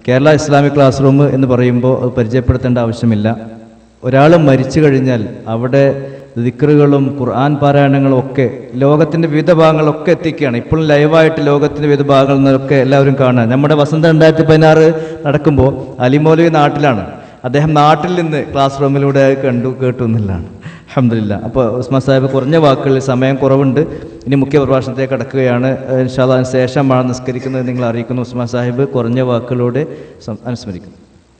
Kerala Islamic class room എന്ന് പറയുമ്പോൾ അത് പരിചയപ്പെടുത്തേണ്ട ആവശ്യമില്ല ഒരാൾ മരിച്ചു കഴിഞ്ഞാൽ അവിടെ ദിക്റുകളും ഖുർആൻ പാരായണങ്ങളും ഒക്കെ ലോകത്തിൻ്റെ വിവിധ ഭാഗങ്ങളൊക്കെ എത്തിക്കുകയാണ് ഇപ്പോഴും ലൈവായിട്ട് ലോകത്തിൻ്റെ വിവിധ ഭാഗങ്ങളിൽ നിന്നൊക്കെ എല്ലാവരും കാണുക നമ്മുടെ വസന്ത രണ്ടായിരത്തി പതിനാറ് നടക്കുമ്പോൾ അലിമൗലവി നാട്ടിലാണ് അദ്ദേഹം നാട്ടിൽ നിന്ന് ക്ലാസ് റൂമിലൂടെ അത് കണ്ടു കേട്ടു എന്നുള്ളതാണ് അഹമ്മദില്ല അപ്പോൾ ഉസ്മാൻ സാഹിബ് കുറഞ്ഞ വാക്കുകളിൽ സമയം കുറവുണ്ട് ഇനി മുഖ്യ പ്രഭാഷണത്തിലേക്ക് കടക്കുകയാണ് ഇൻഷാല്ല അതിന് ശേഷമാണ് നിസ്കരിക്കുന്നത് നിങ്ങൾ അറിയിക്കുന്നു ഉസ്മാൻ സാഹിബ് കുറഞ്ഞ വാക്കുകളോടെ സം- അനുസ്മരിക്കുന്നു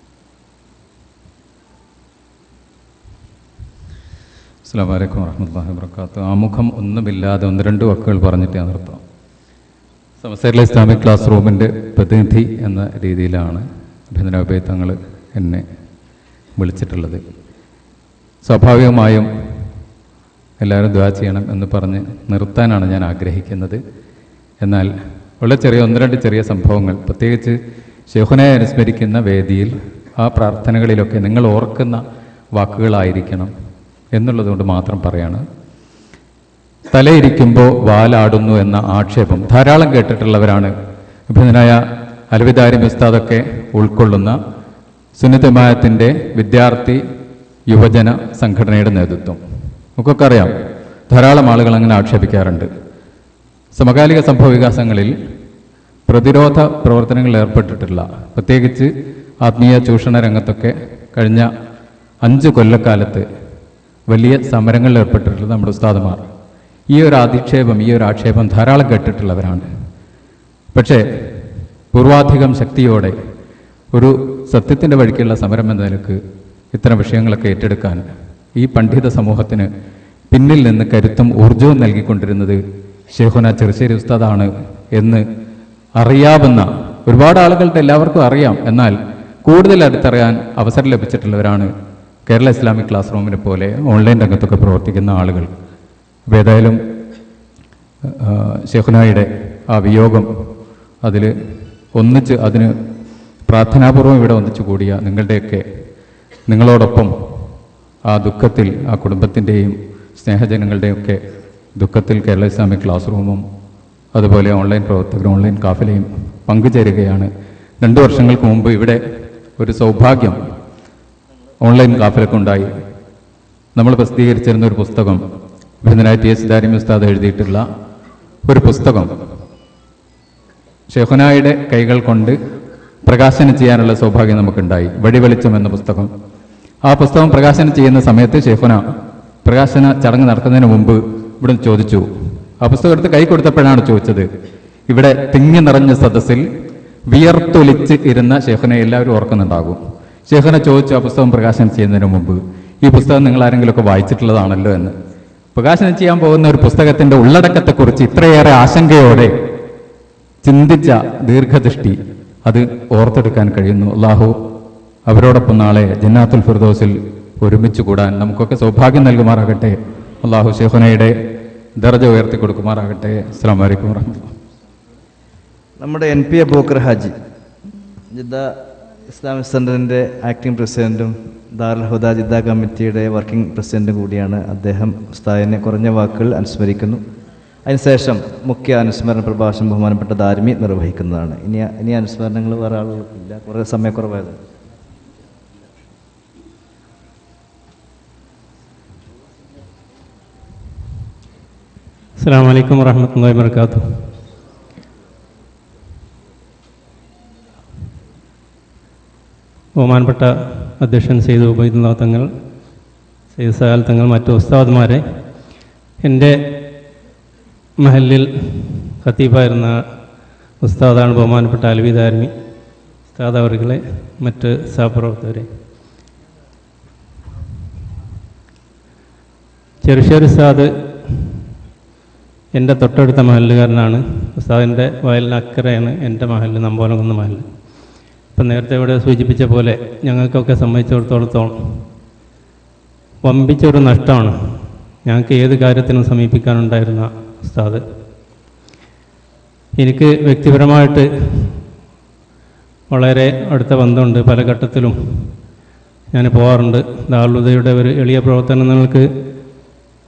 അസ്സാം വലൈക്കും വർഹമത്തല്ലാഹി വർക്കാത്തു ആമുഖം ഒന്നുമില്ലാതെ ഒന്ന് രണ്ട് വാക്കുകൾ പറഞ്ഞിട്ട് ഞാൻ നിർത്താം സമസ്തയിലെ ഇസ്ലാമിക് ക്ലാസ് റൂമിൻ്റെ പ്രതിനിധി എന്ന രീതിയിലാണ് അഭിനന്ദന തങ്ങൾ എന്നെ വിളിച്ചിട്ടുള്ളത് സ്വാഭാവികമായും എല്ലാവരും ദ്വാ ചെയ്യണം എന്ന് പറഞ്ഞ് നിർത്താനാണ് ഞാൻ ആഗ്രഹിക്കുന്നത് എന്നാൽ വളരെ ചെറിയ ഒന്ന് രണ്ട് ചെറിയ സംഭവങ്ങൾ പ്രത്യേകിച്ച് ഷെഹുനയെ അനുസ്മരിക്കുന്ന വേദിയിൽ ആ പ്രാർത്ഥനകളിലൊക്കെ നിങ്ങൾ ഓർക്കുന്ന വാക്കുകളായിരിക്കണം എന്നുള്ളതുകൊണ്ട് മാത്രം പറയാണ് തലയിരിക്കുമ്പോൾ വാലാടുന്നു എന്ന ആക്ഷേപം ധാരാളം കേട്ടിട്ടുള്ളവരാണ് അഭിനനായ അലവിദാരി ഉസ്താദൊക്കെ ഉൾക്കൊള്ളുന്ന സുന്നിതമായത്തിൻ്റെ വിദ്യാർത്ഥി യുവജന സംഘടനയുടെ നേതൃത്വം നമുക്കൊക്കെ അറിയാം ധാരാളം ആളുകൾ അങ്ങനെ ആക്ഷേപിക്കാറുണ്ട് സമകാലിക സംഭവ വികാസങ്ങളിൽ പ്രതിരോധ പ്രവർത്തനങ്ങളിൽ ഏർപ്പെട്ടിട്ടുള്ള പ്രത്യേകിച്ച് ആത്മീയ ചൂഷണ രംഗത്തൊക്കെ കഴിഞ്ഞ അഞ്ച് കൊല്ലക്കാലത്ത് വലിയ സമരങ്ങളിൽ ഏർപ്പെട്ടിട്ടുള്ള നമ്മുടെ ഉസ്താദുമാർ ഈ ഒരു അധിക്ഷേപം ഈ ഒരു ആക്ഷേപം ധാരാളം കേട്ടിട്ടുള്ളവരാണ് പക്ഷേ പൂർവാധികം ശക്തിയോടെ ഒരു സത്യത്തിൻ്റെ വഴിക്കുള്ള സമരം എന്ന നിലക്ക് ഇത്തരം വിഷയങ്ങളൊക്കെ ഏറ്റെടുക്കാൻ ഈ പണ്ഡിത സമൂഹത്തിന് പിന്നിൽ നിന്ന് കരുത്തും ഊർജവും നൽകിക്കൊണ്ടിരുന്നത് ഷെയ്ഖുന ചെറുശ്ശേരി ഉസ്താദാണ് എന്ന് അറിയാവുന്ന ഒരുപാട് ആളുകളുടെ എല്ലാവർക്കും അറിയാം എന്നാൽ കൂടുതൽ അടുത്തറിയാൻ അവസരം ലഭിച്ചിട്ടുള്ളവരാണ് കേരള ഇസ്ലാമിക് ക്ലാസ് റൂമിനെ പോലെ ഓൺലൈൻ രംഗത്തൊക്കെ പ്രവർത്തിക്കുന്ന ആളുകൾ അപ്പോൾ ഏതായാലും ആ, ഷെഹ്നായുടെ ആ വിയോഗം അതിൽ ഒന്നിച്ച് അതിന് പ്രാർത്ഥനാപൂർവം ഇവിടെ ഒന്നിച്ചു കൂടിയ നിങ്ങളുടെയൊക്കെ നിങ്ങളോടൊപ്പം ആ ദുഃഖത്തിൽ ആ കുടുംബത്തിൻ്റെയും സ്നേഹജനങ്ങളുടെയൊക്കെ ദുഃഖത്തിൽ കേരള ഇസ്ലാമിക് ക്ലാസ് റൂമും അതുപോലെ ഓൺലൈൻ പ്രവർത്തകരും ഓൺലൈൻ കാഫലയും പങ്കുചേരുകയാണ് രണ്ട് വർഷങ്ങൾക്ക് മുമ്പ് ഇവിടെ ഒരു സൗഭാഗ്യം ഓൺലൈൻ കാഫലൊക്കെ ഉണ്ടായി നമ്മൾ പ്രസിദ്ധീകരിച്ചിരുന്ന ഒരു പുസ്തകം ബഹുദനായ ടി എസ് ദാരിമി ഉസ്താദ് എഴുതിയിട്ടുള്ള ഒരു പുസ്തകം ഷെഹുനായുടെ കൈകൾ കൊണ്ട് പ്രകാശനം ചെയ്യാനുള്ള സൗഭാഗ്യം നമുക്കുണ്ടായി വഴിവെളിച്ചം എന്ന പുസ്തകം ആ പുസ്തകം പ്രകാശനം ചെയ്യുന്ന സമയത്ത് ഷെഹുന പ്രകാശന ചടങ്ങ് നടക്കുന്നതിന് മുമ്പ് ഇവിടെ ചോദിച്ചു ആ പുസ്തകം എടുത്ത് കൈ കൊടുത്തപ്പോഴാണ് ചോദിച്ചത് ഇവിടെ തിങ്ങി നിറഞ്ഞ സദസ്സിൽ വിയർത്തൊലിച്ച് ഇരുന്ന ഷെഹുനെ എല്ലാവരും ഓർക്കുന്നുണ്ടാകും ഷെഹുന ചോദിച്ചു ആ പുസ്തകം പ്രകാശനം ചെയ്യുന്നതിന് മുമ്പ് ഈ പുസ്തകം നിങ്ങൾ ആരെങ്കിലുമൊക്കെ വായിച്ചിട്ടുള്ളതാണല്ലോ എന്ന് പ്രകാശനം ചെയ്യാൻ പോകുന്ന ഒരു പുസ്തകത്തിന്റെ ഉള്ളടക്കത്തെക്കുറിച്ച് ഇത്രയേറെ ആശങ്കയോടെ ചിന്തിച്ച ദീർഘദൃഷ്ടി അത് ഓർത്തെടുക്കാൻ കഴിയുന്നു അള്ളാഹു അവരോടൊപ്പം നാളെ ജന്നാത്തുൽ ഫിർദോസിൽ ഒരുമിച്ച് കൂടാൻ നമുക്കൊക്കെ സൗഭാഗ്യം നൽകുമാറാകട്ടെ അള്ളാഹു ഷെഹുനയുടെ ദർജ ഉയർത്തി കൊടുക്കുമാറാകട്ടെ അസ്സാം വലൈക്കും വാഹമത്തുള്ള നമ്മുടെ N P Aboobacker Haji Jeddah Islamic സെൻറ്ററിൻ്റെ ആക്ടിംഗ് പ്രസിഡൻറ്റും ദാറുൽ ഹുദ ജിദ്ദ കമ്മിറ്റിയുടെ വർക്കിംഗ് പ്രസിഡൻറ്റും കൂടിയാണ് അദ്ദേഹം ഉസ്താദിനെ കുറഞ്ഞ വാക്കുകൾ അനുസ്മരിക്കുന്നു അതിനുശേഷം മുഖ്യ അനുസ്മരണ പ്രഭാഷണം ബഹുമാനപ്പെട്ട ധാർമി നിർവഹിക്കുന്നതാണ് ഇനി ഇനി അനുസ്മരണങ്ങൾ വേറെ ആളുകൾക്കില്ല കുറേ സമയക്കുറവായത് അസ്സാം വലൈക്കും വറഹമത്തല്ലാ വർക്കാത്തു ബഹുമാനപ്പെട്ട അധ്യക്ഷൻ സെയ്ദ് ഉബൈദുള്ള തങ്ങൾ സെയ്ദ് സഹാൽ തങ്ങൾ മറ്റു ഉസ്താദ്മാരെ എൻ്റെ മഹലിൽ ഖത്തീബായിരുന്ന ഉസ്താദാണ് ബഹുമാനപ്പെട്ട അൽവി ധാരണി ഉസ്താദ് അവർകളെ മറ്റ് സഹപ്രവർത്തകരെ ചെറുശ്ശേരി ഉസ്താദ് എൻ്റെ തൊട്ടടുത്ത മഹലുകാരനാണ് ഉസ്താദിൻ്റെ വയലിന് അക്കരയാണ് എൻ്റെ മഹല് നമ്പോലകുന്ന മഹല് ഇപ്പം നേരത്തെ ഇവിടെ സൂചിപ്പിച്ച പോലെ ഞങ്ങൾക്കൊക്കെ സംബന്ധിച്ചിടത്തോളത്തോളം വമ്പിച്ചൊരു നഷ്ടമാണ് ഞങ്ങൾക്ക് ഏത് കാര്യത്തിനും സമീപിക്കാനുണ്ടായിരുന്ന ഉസ്താദ് എനിക്ക് വ്യക്തിപരമായിട്ട് വളരെ അടുത്ത ബന്ധമുണ്ട് പല ഘട്ടത്തിലും ഞാൻ പോകാറുണ്ട് ദാറുലുദയുടെ ഒരു എളിയ പ്രവർത്തനങ്ങൾക്ക്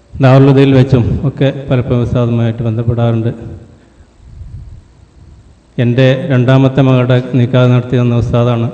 ദാറുലുദയിൽ വെച്ചും ഒക്കെ പലപ്പോഴും ഉസ്താദുമായിട്ട് ബന്ധപ്പെടാറുണ്ട് എൻ്റെ രണ്ടാമത്തെ മകളുടെ നിക്കാഹ് നടത്തി തന്ന ഉസ്താദാണ്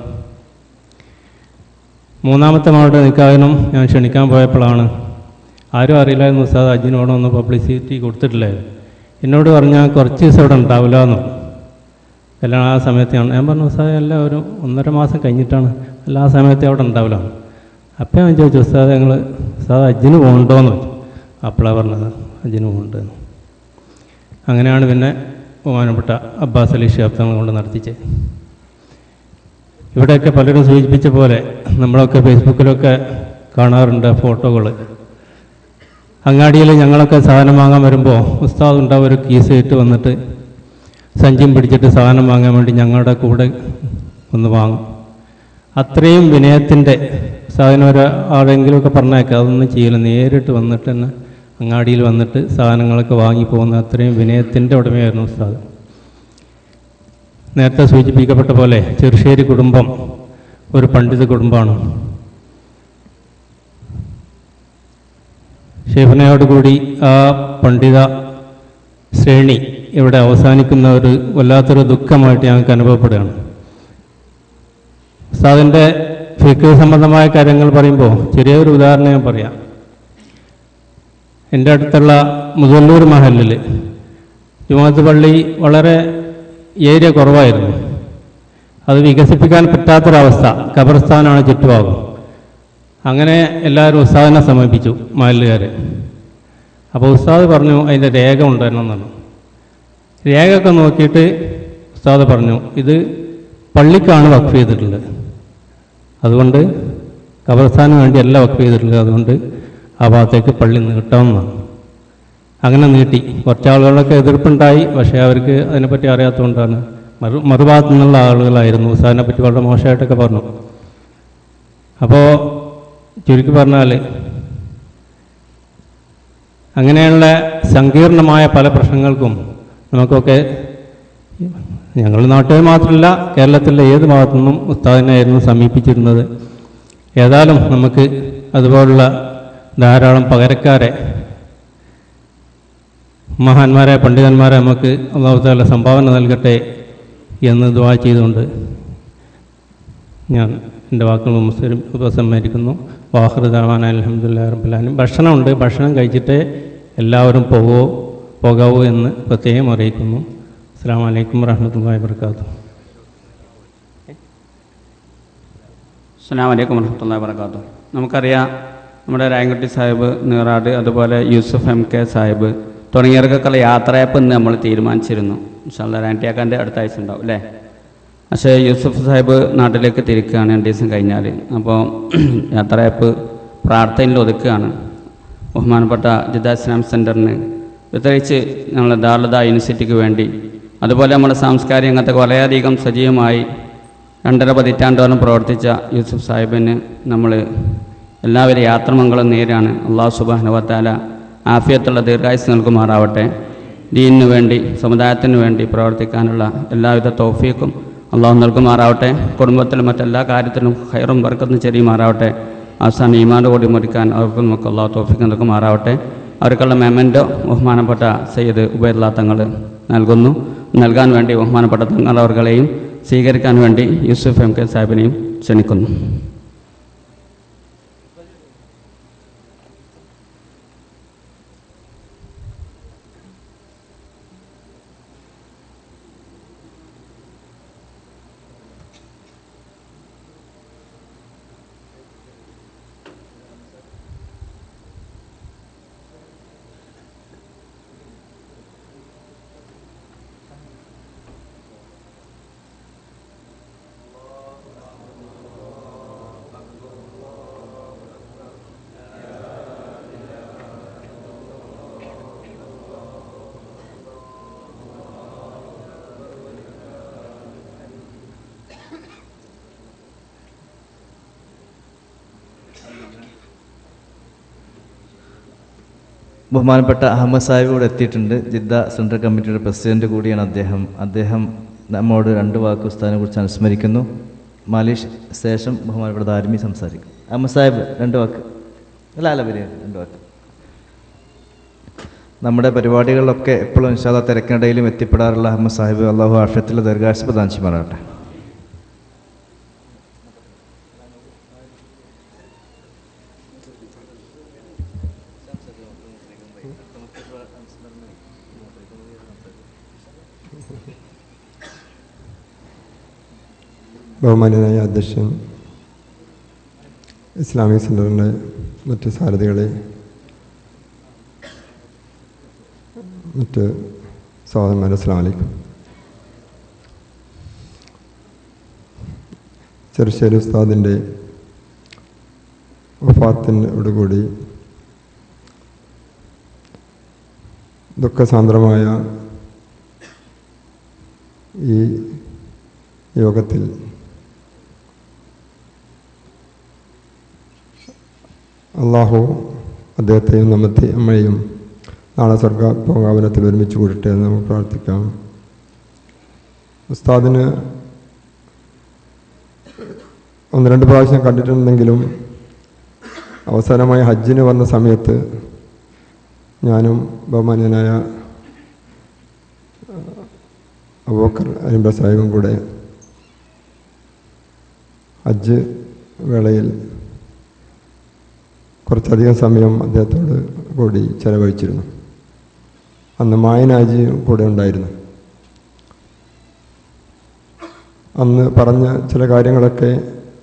മൂന്നാമത്തെ മകളുടെ നിക്കാഹിനും ഞാൻ ക്ഷണിക്കാൻ പോയപ്പോഴാണ് ആരും അറിയില്ലായിരുന്നു ഉസ്താദ് അജിനോടൊന്ന് പബ്ലിസിറ്റി കൊടുത്തിട്ടില്ലായിരുന്നു എന്നോട് പറഞ്ഞാൽ കുറച്ച് ദിവസം ഇവിടെ ഉണ്ടാവില്ല എന്ന് പറഞ്ഞു. എല്ലാം ആ സമയത്താണ് ഞാൻ പറഞ്ഞു ഉസ്താദ് എല്ലാം ഒരു ഒന്നര മാസം കഴിഞ്ഞിട്ടാണ് എല്ലാ ആ സമയത്ത് അവിടെ ഉണ്ടാവില്ല അപ്പം ഞാൻ ചോദിച്ചു ഉസ്താദ് ഞങ്ങൾ ഉസ്താദ് അജിന് പോകണ്ടോ എന്ന് ചോദിച്ചു അപ്പോഴാണ് പറഞ്ഞത് അജിന് പോകുന്നുണ്ട് അങ്ങനെയാണ് പിന്നെ ബഹുമാനപ്പെട്ട അബ്ബാസ് അലി ഷിഹാബ് തങ്ങൾ കൊണ്ട് നടത്തിച്ചത് ഇവിടെയൊക്കെ പലരും സൂചിപ്പിച്ച പോലെ നമ്മളൊക്കെ ഫേസ്ബുക്കിലൊക്കെ കാണാറുണ്ട് ഫോട്ടോകൾ അങ്ങാടിയിൽ ഞങ്ങളൊക്കെ സാധനം വാങ്ങാൻ വരുമ്പോൾ ഉസ്താദ് ഉണ്ടാവും ഒരു കീസ് ഇട്ട് വന്നിട്ട് സഞ്ചിയും പിടിച്ചിട്ട് സാധനം വാങ്ങാൻ വേണ്ടി ഞങ്ങളുടെ കൂടെ ഒന്ന് വാങ്ങും അത്രയും വിനയത്തിൻ്റെ സാധനം ഒരു ആരെങ്കിലുമൊക്കെ പറഞ്ഞേക്കാം അതൊന്നും ചെയ്യില്ല നേരിട്ട് വന്നിട്ട് തന്നെ അങ്ങാടിയിൽ വന്നിട്ട് സാധനങ്ങളൊക്കെ വാങ്ങി പോകുന്ന അത്രയും വിനയത്തിൻ്റെ ഉടമയായിരുന്നു ഉസ്താദ് നേരത്തെ സൂചിപ്പിക്കപ്പെട്ട പോലെ ചെറുശ്ശേരി കുടുംബം ഒരു പണ്ഡിത കുടുംബമാണ് ഷെഫിനയോടുകൂടി ആ പണ്ഡിത ശ്രേണി ഇവിടെ അവസാനിക്കുന്ന ഒരു വല്ലാത്തൊരു ദുഃഖമായിട്ട് ഞങ്ങൾക്ക് അനുഭവപ്പെടുകയാണ് ഉസ്താദിൻ്റെ ഫിക്ക് സംബന്ധമായ കാര്യങ്ങൾ പറയുമ്പോൾ ചെറിയൊരു ഉദാഹരണം ഞാൻ പറയാം എൻ്റെ അടുത്തുള്ള മുതല്ലൂർ മഹലിൽ ജുമാത്ത് പള്ളി വളരെ ഏരിയ കുറവായിരുന്നു അത് വികസിപ്പിക്കാൻ പറ്റാത്തൊരവസ്ഥ ഖബർസ്ഥാനാണ് ചുറ്റുഭാഗം അങ്ങനെ എല്ലാവരും ഉസ്താദിനെ സമീപിച്ചു മഹലുകാർ അപ്പോൾ ഉസ്താദ് പറഞ്ഞു അതിൻ്റെ രേഖ ഉണ്ടായിരുന്നെന്നാണ് രേഖയൊക്കെ നോക്കിയിട്ട് ഉസ്താദ് പറഞ്ഞു ഇത് പള്ളിക്കാണ് വഖഫ് ചെയ്തിട്ടുള്ളത് അതുകൊണ്ട് ഖബർസ്ഥാന് വേണ്ടി അല്ല വഖഫ് ചെയ്തിട്ടുള്ളത് അതുകൊണ്ട് ആ ഭാഗത്തേക്ക് പള്ളി നീട്ടാമെന്നാണ് അങ്ങനെ നീട്ടി കുറച്ചാളുകളൊക്കെ എതിർപ്പുണ്ടായി പക്ഷേ അവർക്ക് അതിനെപ്പറ്റി അറിയാത്തതുകൊണ്ടാണ് മറു മറുഭാഗത്തു നിന്നുള്ള ആളുകളായിരുന്നു ഉസ്താദിനെ പറ്റി വളരെ മോശമായിട്ടൊക്കെ പറഞ്ഞു അപ്പോൾ ചുരുക്കി പറഞ്ഞാൽ അങ്ങനെയുള്ള സങ്കീർണമായ പല പ്രശ്നങ്ങൾക്കും നമുക്കൊക്കെ ഞങ്ങൾ നാട്ടിൽ മാത്രമല്ല കേരളത്തിലെ ഏത് ഭാഗത്തു നിന്നും ഉസ്താദിനെയായിരുന്നു സമീപിച്ചിരുന്നത് ഏതായാലും നമുക്ക് അതുപോലുള്ള ധാരാളം പകരക്കാരെ മഹാന്മാരെ പണ്ഡിതന്മാരെ നമുക്ക് അള്ളാഹുത്താല സംഭാവന നൽകട്ടെ എന്ന് ദുവാ ചെയ്തുകൊണ്ട് ഞാൻ എൻ്റെ വാക്കുകൾ മുസ്ലിം ഉപസംഹരിക്കുന്നു വാഹൃദാൻ അലഹമുല്ലാ റബ്ബുലാനും ഭക്ഷണമുണ്ട് ഭക്ഷണം കഴിച്ചിട്ടേ എല്ലാവരും പോകോ പോകാവൂ എന്ന് പ്രത്യേകം അറിയിക്കുന്നു അസ്സാം വലൈക്കും വാഹമത്തല്ലാ വർക്കാത്തു അസ്സാം വലൈക്കും വർഹമത്തല്ലാ വർക്കാത്തു നമുക്കറിയാം നമ്മുടെ രായൻകുട്ടി സാഹിബ് നീറാട് അതുപോലെ യൂസുഫ് എം കെ സാഹിബ് തുടങ്ങിയവർക്കൊക്കെയുള്ള യാത്രയപ്പ് ഇന്ന് നമ്മൾ തീരുമാനിച്ചിരുന്നു ഇൻഷാല്ല രാൻറ്റിയാക്കാൻ്റെ അടുത്ത ആഴ്ച ഉണ്ടാവും അല്ലേ പക്ഷേ യൂസുഫ് സാഹിബ് നാട്ടിലേക്ക് തിരിക്കുകയാണ് രണ്ട് ദിവസം കഴിഞ്ഞാൽ അപ്പോൾ യാത്രയപ്പ് പ്രാർത്ഥനയിൽ ഒതുക്കുകയാണ് ബഹുമാനപ്പെട്ട ജിദ്ദ ഇസ്ലാം സെൻറ്ററിന് പ്രത്യേകിച്ച് ഞങ്ങളുടെ ദാർലത യൂണിവേഴ്സിറ്റിക്ക് വേണ്ടി അതുപോലെ നമ്മുടെ സാംസ്കാരിക രംഗത്തൊക്കെ വളരെയധികം സജീവമായി രണ്ടര പതിറ്റാണ്ടോളം പ്രവർത്തിച്ച യൂസുഫ് സാഹിബിന് നമ്മൾ എല്ലാവരും യാത്രമംഗളം നേരാണ് അള്ളാഹു സുബാനുവത്താല ആഫിയത്തുള്ള ദീർഘായുസ് നൽകുമാറാവട്ടെ ദീനിനു വേണ്ടി സമുദായത്തിന് വേണ്ടി പ്രവർത്തിക്കാനുള്ള എല്ലാവിധ തോഫീക്കും അള്ളാഹു നൽകുമാറാവട്ടെ കുടുംബത്തിലും മറ്റെല്ലാ കാര്യത്തിലും ഹൈറും വർക്കത്തും ചെറിയുമാറാവട്ടെ അവസാനം ഈമാൻ്റെ കൂടി മുറിക്കാൻ അവർക്ക് നമുക്ക് അള്ളാഹു തോഫീക്ക് നൽകുമാറാവട്ടെ അവർക്കുള്ള മെമൻറ്റോ ബഹുമാനപ്പെട്ട സയ്യിദ് ഉബൈദുള്ള തങ്ങൾ നൽകുന്നു നൽകാൻ വേണ്ടി ബഹുമാനപ്പെട്ട തങ്ങൾ അവർകളെയും സ്വീകരിക്കാൻ വേണ്ടി യൂസുഫ് എം കെ സാഹിബിനെയും ക്ഷണിക്കുന്നു ബഹുമാനപ്പെട്ട അഹമ്മദ് സാഹിബ് ഇവിടെ എത്തിയിട്ടുണ്ട് ജിദ്ദ സെൻട്രൽ കമ്മിറ്റിയുടെ പ്രസിഡന്റ് കൂടിയാണ് അദ്ദേഹം അദ്ദേഹം നമ്മോട് രണ്ട് വാക്ക് ഉസ്താദിനെ കുറിച്ച് അനുസ്മരിക്കുന്നു മാലിഷ് ശേഷം ബഹുമാനപ്പെട്ട ധാർമി സംസാരിക്കും അഹമ്മദ് സാഹിബ് രണ്ട് വാക്ക് അല്ല അല്ല വരിക രണ്ട് വാക്ക് നമ്മുടെ പരിപാടികളിലൊക്കെ എപ്പോഴും ഇൻഷാല്ല തിരക്കിനിടയിലും എത്തിപ്പെടാറുള്ള അഹമ്മദ് സാഹിബ് അള്ളാഹു ആഫ്യത്തിൽ ദീർഘാശ പ്രദാനം ചെയ്യുമാറാട്ടെ ബഹുമാന്യനായ അധ്യക്ഷൻ ഇസ്ലാമിക് സെൻ്ററിൻ്റെ മറ്റ് സാരഥികളെ മറ്റ് സഹോദരന്മാരെ അസ്സാം വലൈക്കും ചെറുശ്ശേരി ഉസ്താദിൻ്റെ വഫാത്തിനോടുകൂടി ദുഃഖസാന്ദ്രമായ ഈ യോഗത്തിൽ അള്ളാഹു അദ്ദേഹത്തെയും നമ്മത്തെ അമ്മയെയും നാളെ സ്വർഗ ഭോഗാവനത്തിൽ ഒരുമിച്ച് കൂടട്ടെ എന്ന് നമുക്ക് പ്രാർത്ഥിക്കാം ഉസ്താദിന് ഒന്ന് രണ്ട് പ്രാവശ്യം കണ്ടിട്ടുണ്ടെങ്കിലും അവസാനമായി ഹജ്ജിന് വന്ന സമയത്ത് ഞാനും ബഹുമാന്യനായ അബൂക്കർ അലിംബ സാഹിബും കൂടെ ഹജ്ജ് വേളയിൽ കുറച്ചധികം സമയം അദ്ദേഹത്തോട് കൂടി ചെലവഴിച്ചിരുന്നു അന്ന് മായനാജിയും കൂടെ ഉണ്ടായിരുന്നു അന്ന് പറഞ്ഞ ചില കാര്യങ്ങളൊക്കെ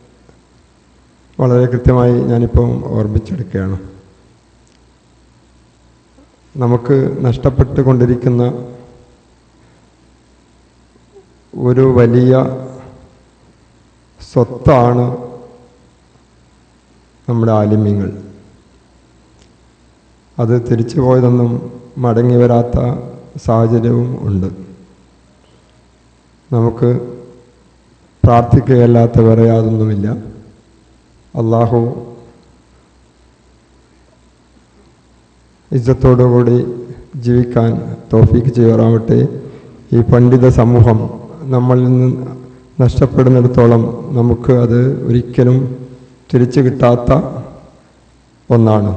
വളരെ കൃത്യമായി ഞാനിപ്പം ഓർമ്മിച്ചെടുക്കുകയാണ് നമുക്ക് നഷ്ടപ്പെട്ടുകൊണ്ടിരിക്കുന്ന ഒരു വലിയ സ്വത്താണ് നമ്മുടെ ആലിമ്യങ്ങൾ അത് തിരിച്ചു പോയതൊന്നും മടങ്ങി വരാത്ത സാഹചര്യവും ഉണ്ട് നമുക്ക് പ്രാർത്ഥിക്കുകയല്ലാത്ത വേറെ യാതൊന്നുമില്ല അള്ളാഹു ഇജ്ജത്തോടുകൂടി ജീവിക്കാൻ തോഫീക്ക് ചെയ്യുവാറാവട്ടെ ഈ പണ്ഡിത സമൂഹം നമ്മളിൽ നിന്ന് നഷ്ടപ്പെടുന്നിടത്തോളം നമുക്ക് അത് ഒരിക്കലും തിരിച്ചു കിട്ടാത്ത ഒന്നാണ്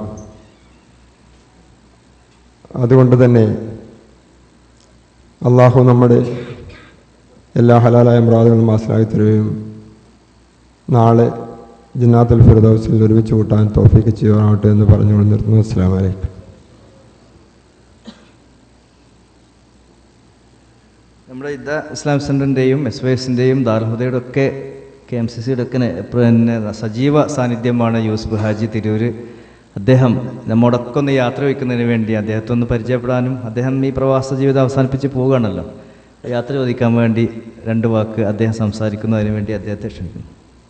അതുകൊണ്ട് തന്നെ അള്ളാഹു നമ്മുടെ എല്ലാ ഹലാലായ മൃഗങ്ങളും മാസലായി തരുകയും നാളെ ജിന്നാത്തുൽ ഫിർദൗസിൽ ഒരുമിച്ച് കൂട്ടാൻ തോഫിക്ക് ചെയ്യുവാനാവട്ടെ എന്ന് പറഞ്ഞുകൊണ്ട് നിർത്തുന്നു അസ്സാം വലൈക്കും നമ്മുടെ ഇദ്ദ ഇസ്ലാം സെൻറ്ററിൻ്റെയും എസ് വൈ എസിൻ്റെയും ദാർഹുദയുടെ ഒക്കെ കെ എം സി സിയുടെ ഒക്കെ നെ- പിന്നെ സജീവ സാന്നിധ്യമാണ് യൂസുഫ് ഹാജി തിരൂർ അദ്ദേഹം നമ്മോടൊക്കെ ഒന്ന് യാത്ര വയ്ക്കുന്നതിന് വേണ്ടി അദ്ദേഹത്തെ ഒന്ന് പരിചയപ്പെടാനും അദ്ദേഹം ഈ പ്രവാസ ജീവിതം അവസാനിപ്പിച്ച് പോവുകയാണല്ലോ യാത്ര ചോദിക്കാൻ വേണ്ടി രണ്ട് വാക്ക് അദ്ദേഹം സംസാരിക്കുന്നതിന് വേണ്ടി അദ്ദേഹത്തെ ക്ഷണിക്കുന്നു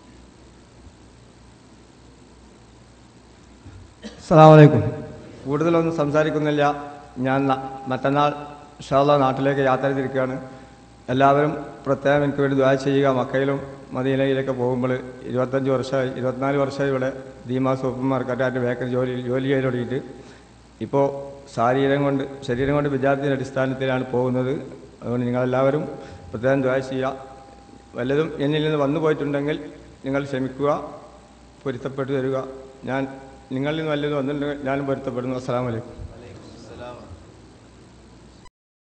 അസ്സലാമലൈക്കും കൂടുതലൊന്നും സംസാരിക്കുന്നില്ല ഞാൻ ന- മറ്റന്നാൾ ഷാള നാട്ടിലേക്ക് യാത്ര തിരിക്കുകയാണ് എല്ലാവരും പ്രത്യേകം എനിക്ക് വേണ്ടി ദ്വാര ചെയ്യുക മക്കയിലും മദീനയിലൊക്കെ പോകുമ്പോൾ ഇരുപത്തഞ്ച് വർഷമായി ഇരുപത്തിനാല് വർഷമായി ഇവിടെ ദീമാ സൂപ്പർ മാർക്കറ്റായിട്ട് ബേക്കറി ജോലി ജോലി ചെയ്ത് തുടങ്ങിയിട്ട് ഇപ്പോൾ ശാരീരം കൊണ്ട് ശരീരം കൊണ്ട് വിദ്യാർത്ഥിയുടെ അടിസ്ഥാനത്തിലാണ് പോകുന്നത് അതുകൊണ്ട് നിങ്ങളെല്ലാവരും പ്രത്യേകം ദ്വാര ചെയ്യുക വല്ലതും എന്നിൽ നിന്ന് വന്നു പോയിട്ടുണ്ടെങ്കിൽ നിങ്ങൾ ക്ഷമിക്കുക പൊരുത്തപ്പെട്ടു തരിക ഞാൻ നിങ്ങളിൽ നിന്ന് വല്ലതും വന്നിട്ടുണ്ടെങ്കിൽ ഞാനും പൊരുത്തപ്പെടുന്നു അസ്സലാമലൈക്കും